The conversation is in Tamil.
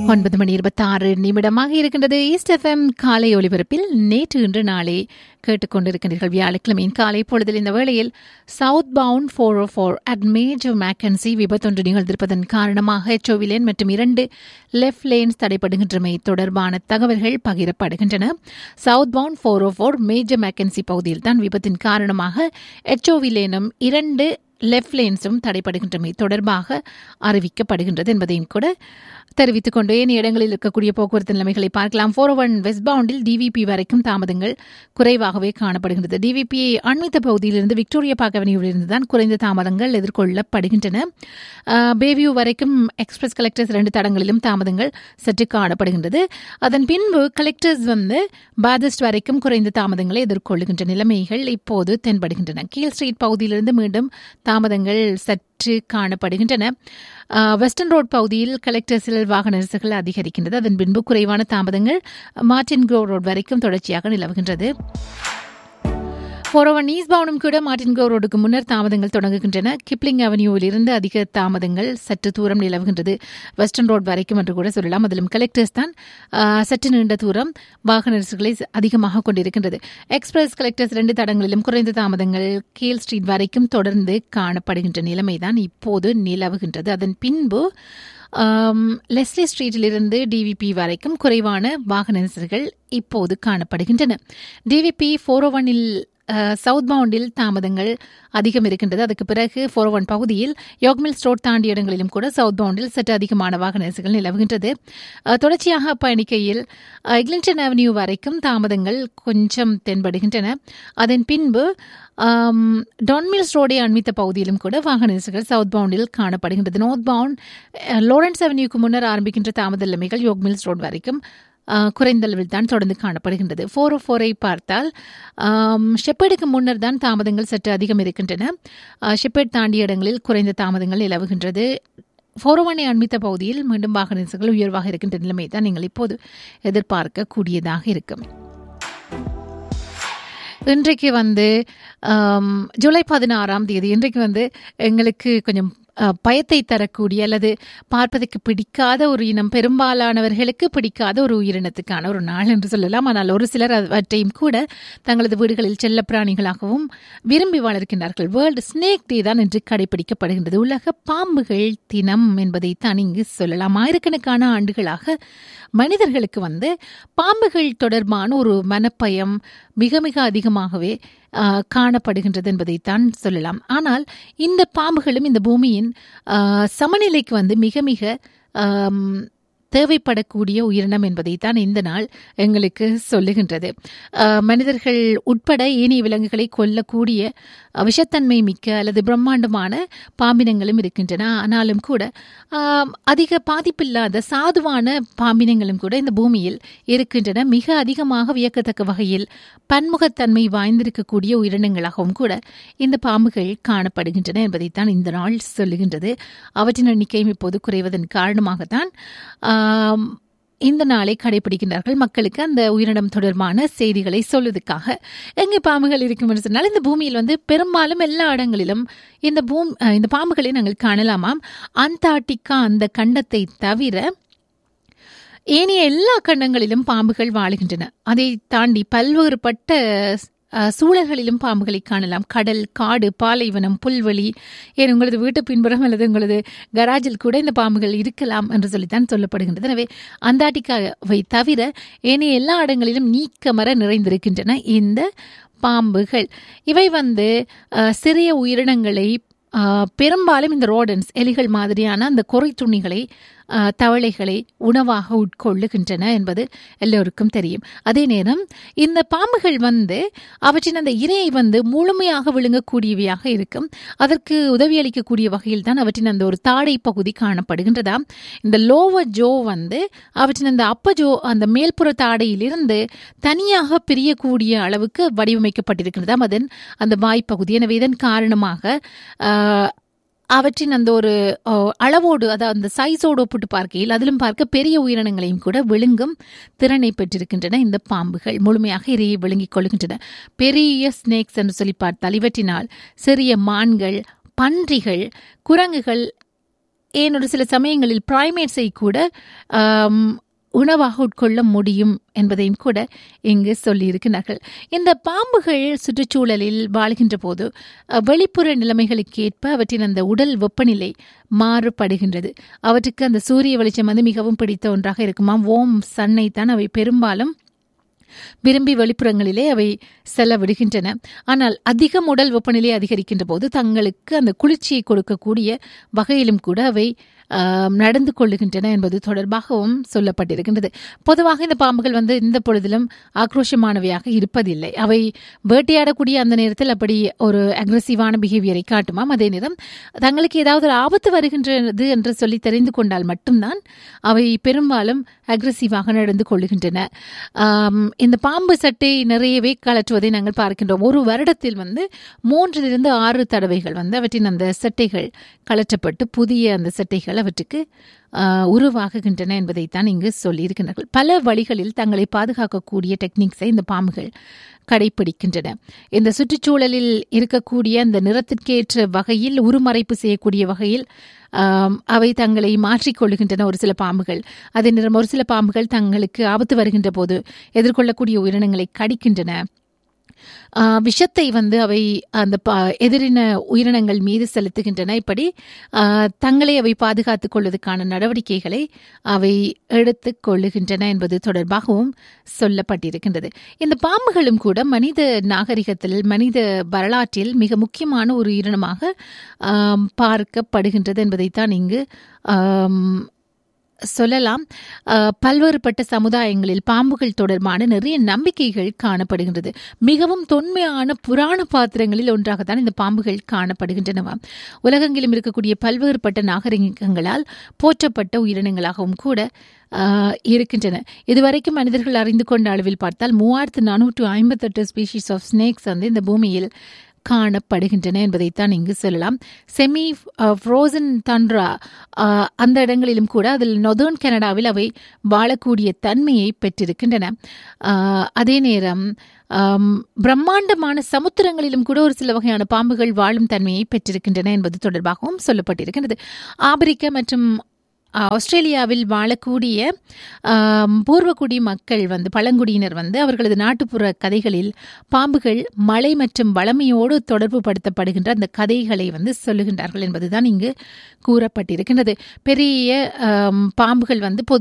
ஒன்பது மணி இருபத்தி ஆறு நிமிடமாக இருக்கின்றது ஈஸ்ட் எஃப்எம் காலை ஒலிபரப்பில் நேற்று இன்று நாளை கேட்டுக்கொண்டிருக்கின்றீர்கள் வியாழக்கிழமையின் காலை பொழுதில் இந்த வேளையில் southbound four oh four at Major Mackenzie விபத்தொன்று நிகழ்ந்திருப்பதன் காரணமாக எச்ஓவி லேன் மற்றும் இரண்டு லெஃப்ட் லேன்ஸ் தடைப்படுகின்றமை தொடர்பான தகவல்கள் பகிரப்படுகின்றன southbound four oh four Major Mackenzie பகுதியில் தான் விபத்தின் காரணமாக எச்ஓவி லேனும் இரண்டு லெஃப்ட் லேன்ஸும் தடைப்படுகின்றமை தொடர்பாக அறிவிக்கப்படுகின்றது என்பதையும் கூட தெரிவித்துக் கொண்டு ஏனைய இடங்களில் இருக்கக்கூடிய போக்குவரத்து நிலைமைகளை பார்க்கலாம் ஃபோர் ஒன் வெஸ்ட் பவுண்டில் டிவிபி வரைக்கும் தாமதங்கள் குறைவாகவே காணப்படுகின்றது டிவிபி அண்மித்த பகுதியிலிருந்து விக்டோரியா பார்க் அவென்யூவிலிருந்து தான் குறைந்த தாமதங்கள் எதிர்கொள்ளப்படுகின்றன பேவியூ வரைக்கும் எக்ஸ்பிரஸ் கலெக்டர்ஸ் ரெண்டு தடங்களிலும் தாமதங்கள் சற்று காணப்படுகின்றது அதன் பின்பு கலெக்டர்ஸ் வந்து பாதஸ்ட் வரைக்கும் குறைந்த தாமதங்களை எதிர்கொள்ளுகின்ற நிலைமைகள் இப்போது தென்படுகின்றன கீழ் ஸ்ட்ரீட் பகுதியிலிருந்து மீண்டும் தாமதங்கள் சற்று காணப்படுகின்றன வெஸ்டர்ன் ரோட் பகுதியில் கலெக்டர்ஸில் வாகன நெரிசல்கள் அதிகரிக்கின்றது அதன் பின்பு குறைவான தாமதங்கள் மார்டின் க்ரோ ரோட் வரைக்கும் தொடர்ச்சியாக நிலவுகின்றது ஃபோர் ஒன் ஈஸ்ட் பவுனும் கூட மார்டின் கோ ரோடுக்கு முன்னர் தாமதங்கள் தொடங்குகின்றன கிப்ளிங் அவென்யூவில் இருந்து அதிக தாமதங்கள் சற்று தூரம் நிலவுகின்றது வெஸ்டர்ன் ரோட் வரைக்கும் என்று கூட சொல்லலாம் அதிலும் கலெக்டர்ஸ் தான் சற்று நீண்ட தூரம் வாகன நெரிசல்களை அதிகமாக கொண்டிருக்கின்றது எக்ஸ்பிரஸ் கலெக்டர்ஸ் ரெண்டு தடங்களிலும் குறைந்த தாமதங்கள் கீழ் ஸ்ட்ரீட் வரைக்கும் தொடர்ந்து காணப்படுகின்ற நிலைமைதான் இப்போது நிலவுகின்றது அதன் பின்பு லெஸ்லி ஸ்ட்ரீட்டிலிருந்து டிவிபி வரைக்கும் குறைவான வாகன நெரிசல்கள் இப்போது காணப்படுகின்றன டிவிபி ஃபோர் ஓ ஒனில் சவுத் பவுண்டில் தாமதங்கள் அதிகம் இருக்கின்றது அதுக்கு பிறகு ஃபோர் ஒன் பகுதியில் யோக்மில் ஸ்டோர் தாண்டிய இடங்களிலும் கூட சவுத் பவுண்டில் சற்று அதிகமான வாகன நெரிசல்கள் நிலவுகின்றது தொடர்ச்சியாக பயணிக்கையில் எக்லிங்டன் அவென்யூ வரைக்கும் தாமதங்கள் கொஞ்சம் தென்படுகின்றன அதன் பின்பு டான்மில்ஸ் ரோடை அண்மித்த பகுதியிலும் கூட வாகன நெரிசல்கள் சவுத் பவுண்டில் காணப்படுகின்றது நார்த் பவுண்ட் லோரன்ஸ் அவென்யூக்கு முன்னர் ஆரம்பிக்கின்ற தாமத நிலைமைகள் யோக்மில்ஸ் ரோட் வரைக்கும் குறைந்த அளவில் தான் தொடர்ந்து காணப்படுகின்றது ஃபோர் ஓ ஃபோரை பார்த்தால் ஷெப்பேடுக்கு முன்னர் தான் தாமதங்கள் சற்று அதிகம் இருக்கின்றன ஷெப்பேட் தாண்டிய இடங்களில் குறைந்த தாமதங்கள் நிலவுகின்றது ஃபோரோவனை அண்மித்த பகுதியில் மீண்டும் வாகன நெரிசல்கள் உயர்வாக இருக்கின்ற நிலைமை தான் நீங்கள் இப்போது எதிர்பார்க்க கூடியதாக இருக்கும் இன்றைக்கு வந்து ஜூலை பதினாறாம் தேதி இன்றைக்கு வந்து எங்களுக்கு கொஞ்சம் பயத்தை தரக்கூடிய அல்லது பார்ப்பதற்கு பிடிக்காத ஒரு இனம் பெரும்பாலானவர்களுக்கு பிடிக்காத ஒரு உயிரினத்துக்கான ஒரு நாள் என்று சொல்லலாம் ஆனால் ஒரு சிலர் அவற்றையும் கூட தங்களது வீடுகளில் செல்ல பிராணிகளாகவும் விரும்பி வளர்க்கின்றார்கள் வேர்ல்டு ஸ்னேக் டே தான் என்று கடைபிடிக்கப்படுகின்றது உலக பாம்புகள் தினம் என்பதை தான் இங்கு சொல்லலாம் ஆயிரக்கணக்கான ஆண்டுகளாக மனிதர்களுக்கு வந்து பாம்புகள் தொடர்பான ஒரு மனப்பயம் மிக மிக அதிகமாகவே காணப்படுகின்றது என்பதைத்தான் சொல்லலாம் ஆனால் இந்த பாம்புகளும் இந்த பூமியின் சமநிலைக்கு வந்து மிக மிக தேவைப்படக்கூடிய உயிரினம் என்பதைத்தான் இந்த நாள் எங்களுக்கு சொல்லுகின்றது மனிதர்கள் உட்பட ஏனைய விலங்குகளை கொல்லக்கூடிய விஷத்தன்மை மிக்க அல்லது பிரம்மாண்டமான பாம்பினங்களும் இருக்கின்றன ஆனாலும் கூட அதிக பாதிப்பில்லாத சாதுவான பாம்பினங்களும் கூட இந்த பூமியில் இருக்கின்றன மிக அதிகமாக வியக்கத்தக்க வகையில் பன்முகத்தன்மை வாய்ந்திருக்கக்கூடிய உயிரினங்களாகவும் கூட இந்த பாம்புகள் காணப்படுகின்றன என்பதைத்தான் இந்த நாள் சொல்லுகின்றது அவற்றின் எண்ணிக்கையும் இப்போது குறைவதன் காரணமாகத்தான் இந்த நாளை கடைபிடிக்கின்றார்கள் மக்களுக்கு அந்த உயிரினம் தொடர்பான செய்திகளை சொல்வதற்காக எங்கே பாம்புகள் இருக்கும் என்று சொன்னால் இந்த பூமியில் வந்து பெரும்பாலும் எல்லா இடங்களிலும் இந்த பூம் இந்த பாம்புகளை நாங்கள் காணலாமாம் அந்தார்டிகா அந்த கண்டத்தை தவிர ஏனைய எல்லா கண்டங்களிலும் பாம்புகள் வாழுகின்றன அதை தாண்டி பல்வேறுபட்ட சூழல்களிலும் பாம்புகளை காணலாம் கடல் காடு பாலைவனம் புல்வெளி ஏன் உங்களது வீட்டு பின்புறம் அல்லது உங்களது கராஜில் கூட இந்த பாம்புகள் இருக்கலாம் என்று சொல்லித்தான் சொல்லப்படுகின்றது எனவே அந்தார்டிகாவை தவிர ஏனைய எல்லா இடங்களிலும் நீக்கமர நிறைந்திருக்கின்றன இந்த பாம்புகள் இவை வந்து சிறிய உயிரினங்களை பெரும்பாலும் இந்த ரோடன்ஸ் எலிகள் மாதிரியான அந்த குறை துணிகளை தவளைகளை உணவாக உட்கொள்ளுகின்றன என்பது எல்லோருக்கும் தெரியும் அதே நேரம் இந்த பாம்புகள் வந்து அவற்றின் அந்த இரையை வந்து முழுமையாக விழுங்கக்கூடியவையாக இருக்கும் அதற்கு உதவி அளிக்கக்கூடிய வகையில் தான் அவற்றின் அந்த ஒரு தாடை பகுதி காணப்படுகின்றதா இந்த லோவர் ஜோ வந்து அவற்றின் அந்த அப்ப ஜோ அந்த மேல்புற தாடையிலிருந்து தனியாக பிரியக்கூடிய அளவுக்கு வடிவமைக்கப்பட்டிருக்கிறதாம் அதன் அந்த வாய்ப்பகுதி எனவே இதன் காரணமாக அவற்றின் அந்த ஒரு அளவோடு அதாவது அந்த சைஸோடு ஒப்பிட்டு பார்க்கையில் அதிலும் பார்க்க பெரிய உயிரினங்களையும் கூட விழுங்கும் திறனை பெற்றிருக்கின்றன இந்த பாம்புகள் முழுமையாக இறையை விழுங்கிக் கொள்கின்றன பெரிய ஸ்னேக்ஸ் என்று சொல்லி பார்த்தால் இவற்றினால் சிறிய மான்கள் பன்றிகள் குரங்குகள் ஏன் ஒரு சில சமயங்களில் பிரைமேட்ஸை கூட ஆம், உணவாக உட்கொள்ள முடியும் என்பதையும் கூட இங்கு சொல்லியிருக்கிறார்கள் இந்த பாம்புகள் சுற்றுச்சூழலில் வாழ்கின்ற போது அஹ், வெளிப்புற நிலைமைகளுக்கு ஏற்ப அவற்றின் அந்த உடல் வெப்பநிலை மாறுபடுகின்றது அவற்றுக்கு அந்த சூரிய வெளிச்சம் வந்து மிகவும் பிடித்த ஒன்றாக இருக்குமாம் ஓம் சன்னை தான் அவை பெரும்பாலும் விரும்பி வெளிப்புறங்களிலே அவை செல்ல விடுகின்றன ஆனால் அதிகம் உடல் வெப்பநிலை அதிகரிக்கின்ற போது தங்களுக்கு அந்த குளிர்ச்சியை கொடுக்கக்கூடிய வகையிலும் கூட அவை ஆம், நடந்து கொள்ளுகின்றன என்பது தொடர்பாகவும் சொல்லப்பட்டிருக்கின்றது பொதுவாக இந்த பாம்புகள் வந்து இந்த பொழுதிலும் ஆக்ரோஷமானவையாக இருப்பதில்லை அவை வேட்டையாடக்கூடிய அந்த நேரத்தில் அப்படி ஒரு அக்ரஸிவான பிஹேவியரை காட்டுமாம் அதே நேரம் தங்களுக்கு ஏதாவது ஒரு ஆபத்து வருகின்றது என்று சொல்லி தெரிந்து கொண்டால் மட்டும்தான் அவை பெரும்பாலும் அக்ரஸிவாக நடந்து கொள்ளுகின்றன ஆம், இந்த பாம்பு சட்டை நிறையவே கலற்றுவதை நாங்கள் பார்க்கின்றோம் ஒரு வருடத்தில் வந்து மூன்றிலிருந்து ஆறு தடவைகள் வந்து அவற்றின் அந்த சட்டைகள் கலற்றப்பட்டு புதிய அந்த சட்டைகள் அவற்றுக்கு ஆ, உருவாகுகின்றன என்பதைத்தான் இங்கு சொல்லியிருக்கிறார்கள் பல வழிகளில் தங்களை பாதுகாக்கக்கூடிய டெக்னிக்ஸை இந்த பாம்புகள் கடைபிடிக்கின்றன இந்த சுற்றுச்சூழலில் இருக்கக்கூடிய அந்த நிறத்திற்கேற்ற வகையில் உருமறைப்பு செய்யக்கூடிய வகையில் ஆம், அவை தங்களை மாற்றிக்கொள்ளுகின்றன ஒரு சில பாம்புகள் அதே நேரம் ஒரு சில பாம்புகள் தங்களுக்கு ஆபத்து வருகின்ற போது எதிர்கொள்ளக்கூடிய உயிரினங்களை கடிக்கின்றன ஆ, விஷத்தை வந்து அவை அந்த ப- எதிரின உயிரினங்கள் மீது செலுத்துகின்றன இப்படி ஆ, தங்களை அவை பாதுகாத்துக் கொள்வதற்கான நடவடிக்கைகளை அவை எடுத்துக் கொள்ளுகின்றன என்பது தொடர்பாகவும் சொல்லப்பட்டிருக்கின்றது இந்த பாம்புகளும் கூட மனித நாகரிகத்தில் மனித வரலாற்றில் மிக முக்கியமான ஒரு உயிரினமாக ஆம், பார்க்கப்படுகின்றது என்பதைத்தான் இங்கு ஆம், சொல்லலாம் அஹ், பல்வேறுபட்ட சமுதாயங்களில் பாம்புகள் தொடர்பான நிறைய நம்பிக்கைகள் காணப்படுகின்றது மிகவும் தொன்மையான புராண பாத்திரங்களில் ஒன்றாகத்தான் இந்த பாம்புகள் காணப்படுகின்றனவாம் உலகெங்கிலும் இருக்கக்கூடிய பல்வேறுபட்ட நாகரிகங்களால் போற்றப்பட்ட உயிரினங்களாகவும் கூட அஹ், இருக்கின்றன இதுவரைக்கும் மனிதர்கள் அறிந்து கொண்ட அளவில் பார்த்தால் மூவாயிரத்து நானூற்று ஐம்பத்தெட்டு ஸ்பீஷீஸ் ஆஃப் ஸ்னேக்ஸ் வந்து இந்த பூமியில் காணப்படுகின்றன என்பதைத்தான் இங்கு சொல்லலாம் செமி ஃப்ரோசன் தண்ட்ரா அந்த இடங்களிலும் கூட அதில் நொதர்ன் கனடாவில் அவை வாழக்கூடிய தன்மையை பெற்றிருக்கின்றன ஆஹ், அதே நேரம் ஆம், பிரம்மாண்டமான சமுத்திரங்களிலும் கூட ஒரு சில வகையான பாம்புகள் வாழும் தன்மையை பெற்றிருக்கின்றன என்பது தொடர்பாகவும் சொல்லப்பட்டிருக்கின்றது ஆப்பிரிக்கா மற்றும் ஆஹ், ஆஸ்திரேலியாவில் வாழக்கூடிய ஆம், பூர்வகுடி மக்கள் வந்து பழங்குடியினர் வந்து அவர்களது நாட்டுப்புற கதைகளில் பாம்புகள் மழை மற்றும் வளமையோடு தொடர்பு படுத்தப்படுகின்ற அந்த கதைகளை வந்து சொல்லுகின்றார்கள் என்பதுதான் இங்கு கூறப்பட்டிருக்கின்றது பெரிய ஆம், பாம்புகள் வந்து பொது